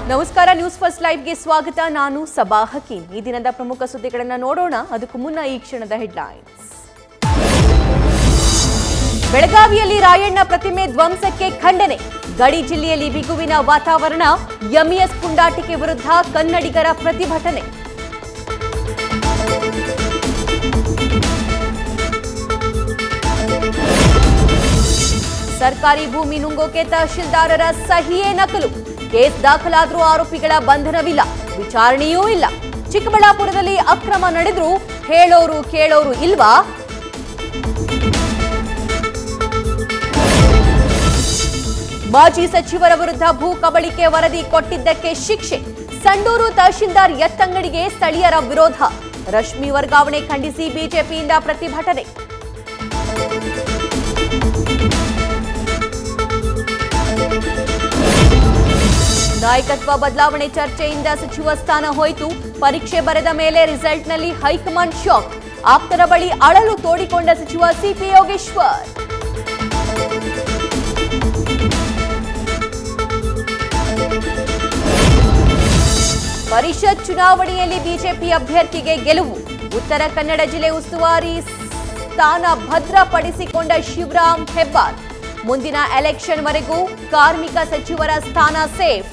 ನಮಸ್ಕಾರ news first ಲೈವ್ಗೆ ಸ್ವಾಗತ ನಾನು ಸಬಾ ಹಕೀಂ ಈ ದಿನದ ಪ್ರಮುಖ ಸುದ್ದಿಗಳನ್ನು ನೋಡೋಣ ಅದಕ್ಕೂ ಮುನ್ನ ಈ ಕ್ಷಣದ ಹೆಡ್ಲೈನ್ಸ್ ಬೆಳಗಾವಿಯಲ್ಲಿ ರಾಯಣ್ಣ ಪ್ರತಿಮೆ ಧ್ವಂಸಕ್ಕೆ ಖಂಡನೆ ಗಡಿ ಜಿಲ್ಲೆಯಲ್ಲಿ ಬಿಗುವಿನ ವಾತಾವರಣ ಎಂಇಎಸ್ ಪುಂಡಾಟಿಕೆ ವಿರುದ್ಧ ಕನ್ನಡಿಗರ ಪ್ರತಿಭಟನೆ ಸರ್ಕಾರಿ ಭೂಮಿ ನುಂಗೋಕೆ ತಹಶೀಲ್ದಾರರ ಸಹಿಯೇ ನಕಲು ಕೇಸ್ ದಾಖಲಾದರೂ ಆರೋಪಿಗಳ ಬಂಧನವಿಲ್ಲ ವಿಚಾರಣೆಯೂ ಇಲ್ಲ ಚಿಕ್ಕಬಳ್ಳಾಪುರದಲ್ಲಿ ಅಕ್ರಮ ನಡೆದ್ರೂ ಹೇಳೋರು ಕೇಳೋರು ಇಲ್ವಾ ಮಾಜಿ ಸಚಿವರ ವಿರುದ್ಧ ಭೂ ಕಬಳಿಕೆ ವರದಿ ಕೊಟ್ಟಿದ್ದಕ್ಕೆ ಶಿಕ್ಷೆ ಸಂಡೂರು ತಹಶೀಲ್ದಾರ್ ಎತ್ತಂಗಡಿಗೆ ಸ್ಥಳೀಯರ ವಿರೋಧ ರಶ್ಮಿ ವರ್ಗಾವಣೆ ಖಂಡಿಸಿ ಬಿಜೆಪಿಯಿಂದ ಪ್ರತಿಭಟನೆ ನಾಯಕತ್ವ ಬದಲಾವಣೆ ಚರ್ಚೆಯಿಂದ ಸಚಿವ ಸ್ಥಾನ ಹೋಯಿತು ಪರೀಕ್ಷೆ ಬರೆದ ಮೇಲೆ ರಿಸಲ್ಟ್ನಲ್ಲಿ ಹೈಕಮಾಂಡ್ ಶಾಕ್ ಆಪ್ತರ ಬಳಿ ಅಳಲು ತೋಡಿಕೊಂಡ ಸಚಿವ ಸಿಪಿ ಯೋಗೇಶ್ವರ್ ಪರಿಷತ್ ಚುನಾವಣೆಯಲ್ಲಿ ಬಿಜೆಪಿ ಅಭ್ಯರ್ಥಿಗೆ ಗೆಲುವು ಉತ್ತರ ಕನ್ನಡ ಜಿಲ್ಲೆ ಉಸ್ತುವಾರಿ ಸ್ಥಾನ ಭದ್ರಪಡಿಸಿಕೊಂಡ ಶಿವರಾಮ್ ಹೆಬ್ಬಾರ್ ಮುಂದಿನ ಎಲೆಕ್ಷನ್ವರೆಗೂ ಕಾರ್ಮಿಕ ಸಚಿವರ ಸ್ಥಾನ ಸೇಫ್